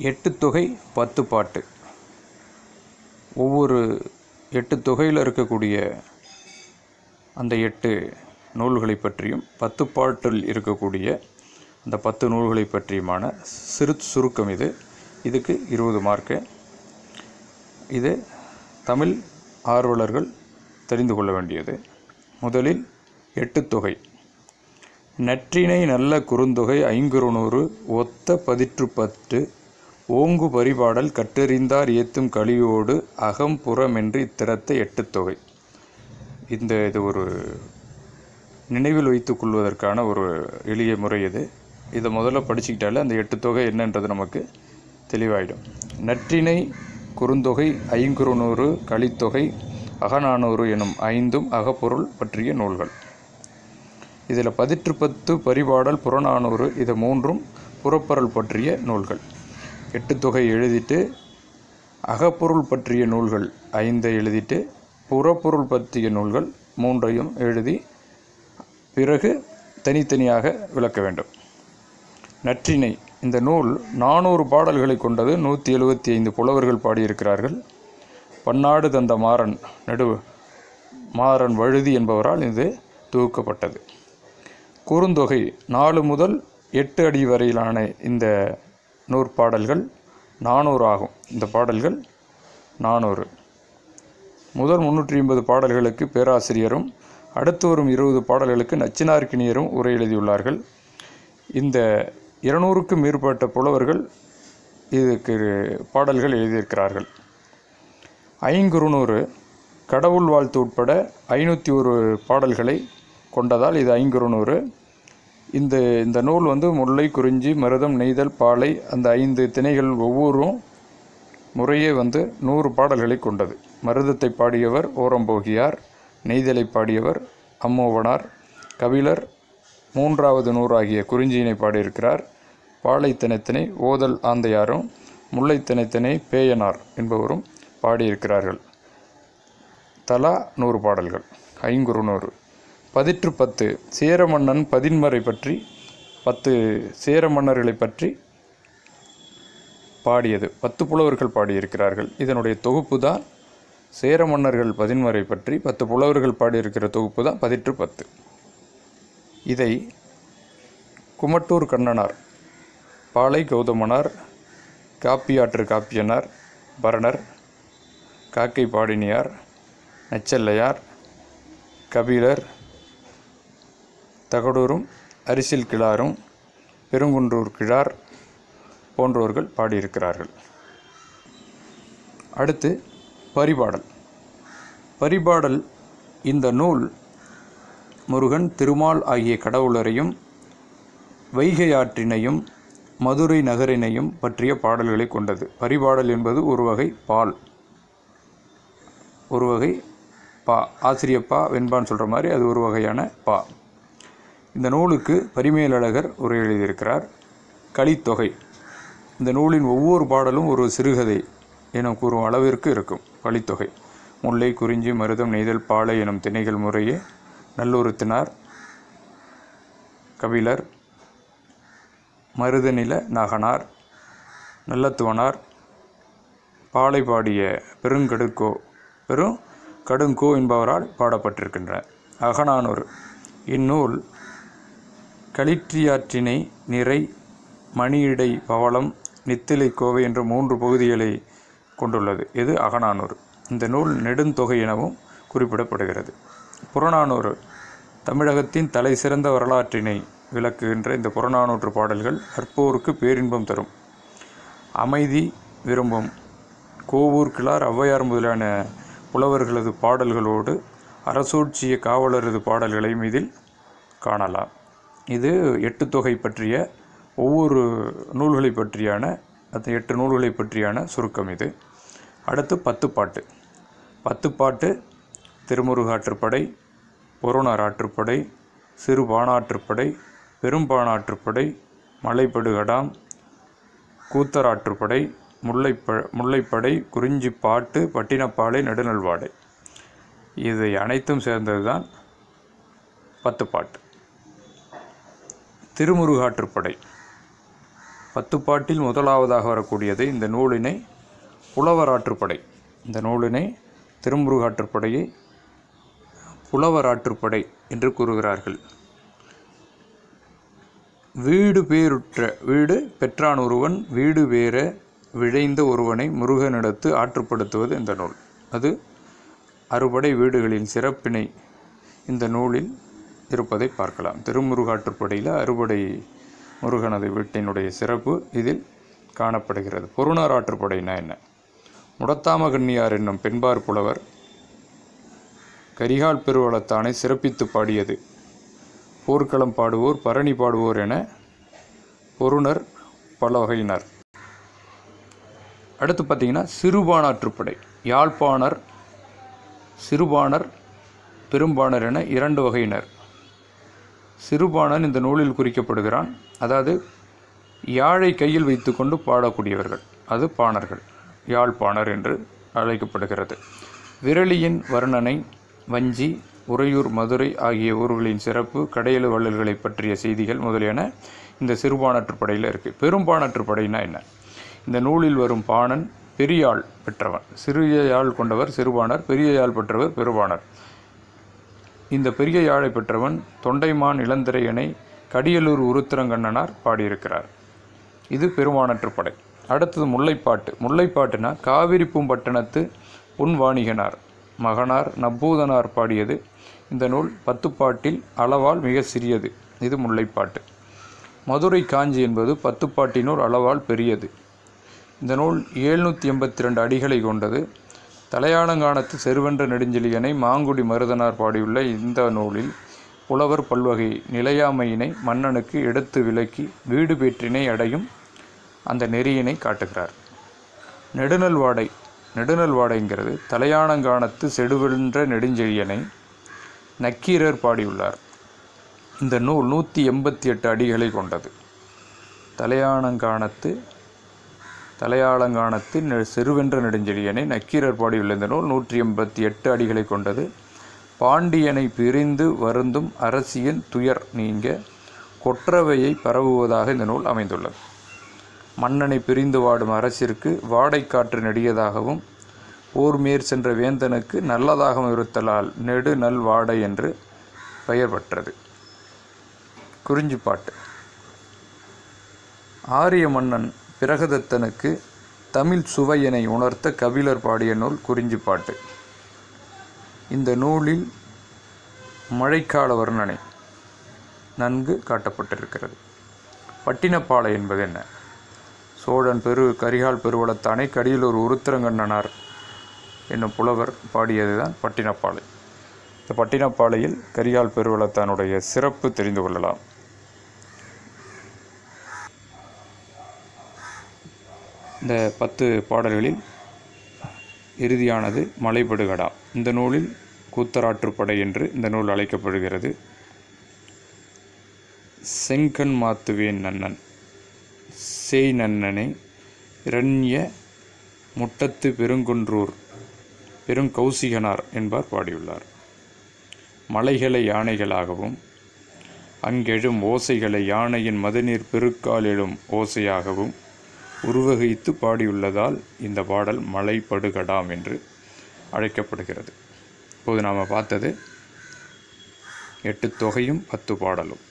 எட்டு தொகை பத்து பாட்டு ஒவ்வொரு எட்டு தொகையில் இருக்கக்கூடிய அந்த எட்டு நூல்களை பற்றியும் பத்து பாட்டில் இருக்கக்கூடிய அந்த பத்து நூல்களை பற்றியுமான சிறு சுருக்கம் இது இதுக்கு இருபது மார்க்கு இது தமிழ் ஆர்வலர்கள் தெரிந்து கொள்ள வேண்டியது முதலில் எட்டு தொகை நற்றினை நல்ல குறுந்தொகை ஐங்குறுநூறு ஒத்த பதிற்று பத்து ஓங்கு பரிபாடல் கற்றறிந்தார் ஏத்தும் கலியோடு அகம் புறமென்று இத்திறத்த எட்டு தொகை இந்த இது ஒரு நினைவில் வைத்துக் கொள்வதற்கான ஒரு எளிய முறை இது இதை முதல்ல படிச்சுக்கிட்டாலே அந்த எட்டு தொகை என்னன்றது நமக்கு தெளிவாயிடும் நற்றினை குறுந்தொகை ஐங்குறுநூறு கலித்தொகை அகநானூறு எனும் ஐந்தும் அகப்பொருள் பற்றிய நூல்கள் இதில் பதிற்று பத்து பரிபாடல் புறநானூறு இது மூன்றும் புறப்பொருள் பற்றிய நூல்கள் எட்டு தொகை எழுதிட்டு அகப்பொருள் பற்றிய நூல்கள் ஐந்தை எழுதிட்டு புறப்பொருள் பற்றிய நூல்கள் மூன்றையும் எழுதி பிறகு தனித்தனியாக விளக்க வேண்டும் நற்றினை இந்த நூல் நானூறு பாடல்களை கொண்டது நூற்றி எழுபத்தி ஐந்து புலவர்கள் பாடியிருக்கிறார்கள் பன்னாடு தந்த மாறன் நடு மாறன் வழுதி என்பவரால் இது தொகுக்கப்பட்டது குறுந்தொகை நாலு முதல் எட்டு அடி வரையிலான இந்த நூற்பாடல்கள் நானூறு ஆகும் இந்த பாடல்கள் நானூறு முதல் முன்னூற்றி ஐம்பது பாடல்களுக்கு பேராசிரியரும் அடுத்து வரும் இருபது பாடல்களுக்கு நச்சினார்க்கினியரும் உரை எழுதியுள்ளார்கள் இந்த இருநூறுக்கும் மேற்பட்ட புலவர்கள் இதுக்கு பாடல்கள் எழுதியிருக்கிறார்கள் ஐங்குறுநூறு கடவுள் வாழ்த்து உட்பட ஐநூற்றி ஒரு பாடல்களை கொண்டதால் இது ஐங்குறுநூறு இந்த இந்த நூல் வந்து முல்லை குறிஞ்சி மருதம் நெய்தல் பாலை அந்த ஐந்து திணைகள் ஒவ்வொரும் முறையே வந்து நூறு பாடல்களை கொண்டது மருதத்தை பாடியவர் ஓரம்போகியார் நெய்தலை பாடியவர் அம்மோவனார் கபிலர் மூன்றாவது நூறாகிய குறிஞ்சியினை பாடியிருக்கிறார் பாலைத்திணைத்தினை ஓதல் ஆந்தையாரும் முல்லைத்திணைத்தினை பேயனார் என்பவரும் பாடியிருக்கிறார்கள் தலா நூறு பாடல்கள் ஐங்குறுநூறு பதிற்று பத்து சேர மன்னன் பதின்மரை பற்றி பத்து சேர மன்னர்களை பற்றி பாடியது பத்து புலவர்கள் பாடியிருக்கிறார்கள் இதனுடைய தொகுப்பு தான் சேர மன்னர்கள் பதின்மரை பற்றி பத்து புலவர்கள் பாடியிருக்கிற தொகுப்பு தான் பதிற்று பத்து இதை குமட்டூர் கண்ணனார் பாலை கௌதமனார் காப்பியாற்று காப்பியனார் பரணர் காக்கை பாடினியார் நச்சல்லையார் கபிலர் தகடூரும் அரிசில் கிழாரும் பெருங்குன்றூர் கிழார் போன்றோர்கள் பாடியிருக்கிறார்கள் அடுத்து பரிபாடல் பரிபாடல் இந்த நூல் முருகன் திருமால் ஆகிய கடவுளரையும் வைகை ஆற்றினையும் மதுரை நகரினையும் பற்றிய பாடல்களை கொண்டது பரிபாடல் என்பது ஒரு வகை பால் ஒரு வகை பா ஆசிரியப்பா வெண்பான்னு சொல்கிற மாதிரி அது ஒரு வகையான பா இந்த நூலுக்கு பரிமேலழகர் உரை எழுதியிருக்கிறார் கலித்தொகை இந்த நூலின் ஒவ்வொரு பாடலும் ஒரு சிறுகதை என கூறும் அளவிற்கு இருக்கும் கலித்தொகை முல்லை குறிஞ்சி மருதம் நெய்தல் பாலை எனும் திணைகள் முறையே நல்லுறுத்தினார் கபிலர் மருதநில நாகனார் நல்லத்துவனார் பாலை பாடிய பெருங்கடுக்கோ பெரும் கடுங்கோ என்பவரால் பாடப்பட்டிருக்கின்ற அகநானூறு இந்நூல் களிற்றியாற்றினை நிறை மணியிடை பவளம் நித்திலை கோவை என்ற மூன்று பகுதிகளை கொண்டுள்ளது இது அகநானூறு இந்த நூல் நெடுந்தொகை எனவும் குறிப்பிடப்படுகிறது புறநானூறு தமிழகத்தின் தலை சிறந்த வரலாற்றினை விளக்குகின்ற இந்த புறநானூற்று பாடல்கள் கற்போருக்கு பேரின்பம் தரும் அமைதி விரும்பும் கோவூர் கிளார் ஔவையார் முதலான புலவர்களது பாடல்களோடு அரசூட்சிய காவலரது பாடல்களையும் இதில் காணலாம் இது எட்டு தொகை பற்றிய ஒவ்வொரு நூல்களை பற்றியான அந்த எட்டு நூல்களை பற்றியான சுருக்கம் இது அடுத்து பத்து பாட்டு பத்து பாட்டு திருமுருகாற்றுப்படை பொருணர் ஆற்றுப்படை சிறு பாணாற்றுப்படை பெரும்பாணாற்றுப்படை மலைப்படுகடாம் கூத்தராற்றுப்படை முல்லைப்ப முல்லைப்படை குறிஞ்சிப்பாட்டு பட்டினப்பாலை நடுநல்வாடை இதை அனைத்தும் சேர்ந்தது தான் பத்து பாட்டு திருமுருகாற்றுப்படை பத்து பாட்டில் முதலாவதாக வரக்கூடியது இந்த நூலினை புலவராற்றுப்படை இந்த நூலினை திருமுருகாற்றுப்படையை புலவராற்றுப்படை என்று கூறுகிறார்கள் வீடு பேருற்ற வீடு பெற்றான் ஒருவன் வீடு வேற விழைந்த ஒருவனை முருகனிடத்து ஆற்றுப்படுத்துவது இந்த நூல் அது அறுபடை வீடுகளின் சிறப்பினை இந்த நூலில் இருப்பதை பார்க்கலாம் திருமுருகாற்றுப்படையில் அறுபடை முருகனது வீட்டினுடைய சிறப்பு இதில் காணப்படுகிறது பொருணர் ஆற்றுப்படைனா என்ன முடத்தாம கன்னியார் என்னும் பெண்பார் புலவர் கரிகால் பெருவளத்தானை சிறப்பித்து பாடியது போர்க்களம் பாடுவோர் பரணி பாடுவோர் என பொருணர் பல வகையினர் அடுத்து பார்த்தீங்கன்னா சிறுபானாற்றுப்படை யாழ்ப்பாணர் சிறுபாணர் பெரும்பாணர் என இரண்டு வகையினர் சிறுபாணன் இந்த நூலில் குறிக்கப்படுகிறான் அதாவது யாழை கையில் வைத்துக்கொண்டு பாடக்கூடியவர்கள் அது பாணர்கள் யாழ்ப்பாணர் என்று அழைக்கப்படுகிறது விரலியின் வர்ணனை வஞ்சி உறையூர் மதுரை ஆகிய ஊர்களின் சிறப்பு கடையெழு வள்ளல்களை பற்றிய செய்திகள் முதலியன இந்த சிறுபாணற்றுப்படையில் இருக்குது பெரும்பாணற்றுப்படைனா என்ன இந்த நூலில் வரும் பாணன் பெரியாள் பெற்றவன் சிறிய யாழ் கொண்டவர் சிறுபாணர் பெரிய யாழ் பெற்றவர் பெருபாணர் இந்த பெரிய யாழை பெற்றவன் தொண்டைமான் இளந்திரையனை கடியலூர் உருத்திரங்கண்ணனார் பாடியிருக்கிறார் இது பெருமானற்றுப்படை அடுத்தது முல்லைப்பாட்டு முல்லைப்பாட்டுனா காவிரி பூம்பட்டினத்து உன் வாணிகனார் மகனார் நப்பூதனார் பாடியது இந்த நூல் பத்து பாட்டில் அளவால் மிக சிறியது இது முல்லைப்பாட்டு மதுரை காஞ்சி என்பது பத்து பாட்டினூர் அளவால் பெரியது இந்த நூல் எழுநூற்றி எண்பத்தி ரெண்டு அடிகளை கொண்டது தலையாளங்கானத்து செருவென்ற நெடுஞ்செழியனை மாங்குடி மருதனார் பாடியுள்ள இந்த நூலில் புலவர் பல்வகை நிலையாமையினை மன்னனுக்கு எடுத்து விலக்கி வீடு பேற்றினை அடையும் அந்த நெறியினை காட்டுகிறார் நெடுநல்வாடை நெடுநல்வாடைங்கிறது தலையாணங்கானத்து செடுவென்ற நெடுஞ்செழியனை நக்கீரர் பாடியுள்ளார் இந்த நூல் நூற்றி எண்பத்தி எட்டு அடிகளை கொண்டது தலையாணங்கானத்து தலையாளங்கானத்து நெ- செருவென்ற நெடுஞ்செழியனை நக்கீரர் பாடியுள்ள இந்த நூல் நூற்றி எண்பத்தி எட்டு அடிகளை கொண்டது பாண்டியனை பிரிந்து வருந்தும் அரசியின் துயர் நீங்க கொற்றவையை பரவுவதாக இந்த நூல் அமைந்துள்ளது மன்னனை பிரிந்து வாடும் அரசிற்கு வாடைக்காற்று நெடியதாகவும் போர் மேற் சென்ற வேந்தனுக்கு நல்லதாகவும் இருத்தலால் நெடு நல் வாடை என்று பெயர் பெற்றது குறிஞ்சிப்பாட்டு ஆரிய மன்னன் பிரகதத்தனுக்கு தமிழ் சுவையினை உணர்த்த கபிலர் பாடிய நூல் குறிஞ்சிப்பாட்டு இந்த நூலில் மழைக்கால வர்ணனை நன்கு காட்டப்பட்டிருக்கிறது பட்டினப்பாலை என்பது என்ன சோழன் பெரு கரிகால் பெருவளத்தானை கடியலூர் உருத்திரங்கண்ணனார் என்னும் புலவர் பாடியதுதான் பட்டினப்பாலை இந்த பட்டினப்பாலையில் கரிகால் பெருவளத்தானுடைய சிறப்பு தெரிந்து கொள்ளலாம் இந்த பத்து பாடல்களில் இறுதியானது மலைபடுகடா இந்த நூலில் கூத்தராற்றுப்படை என்று இந்த நூல் அழைக்கப்படுகிறது செங்கண் மாத்துவேன் நன்னன் சேய் நன்னனை இரண்ய முட்டத்து பெருங்குன்றூர் பெருங்கௌசிகனார் என்பார் பாடியுள்ளார் மலைகளை யானைகளாகவும் அங்கெழும் ஓசைகளை யானையின் மதுநீர் பெருக்கால் எழும் ஓசையாகவும் உருவகித்து பாடியுள்ளதால் இந்த பாடல் மலைப்படுகடாம் என்று அழைக்கப்படுகிறது இப்போது நாம் பார்த்தது எட்டு தொகையும் பத்து பாடலும்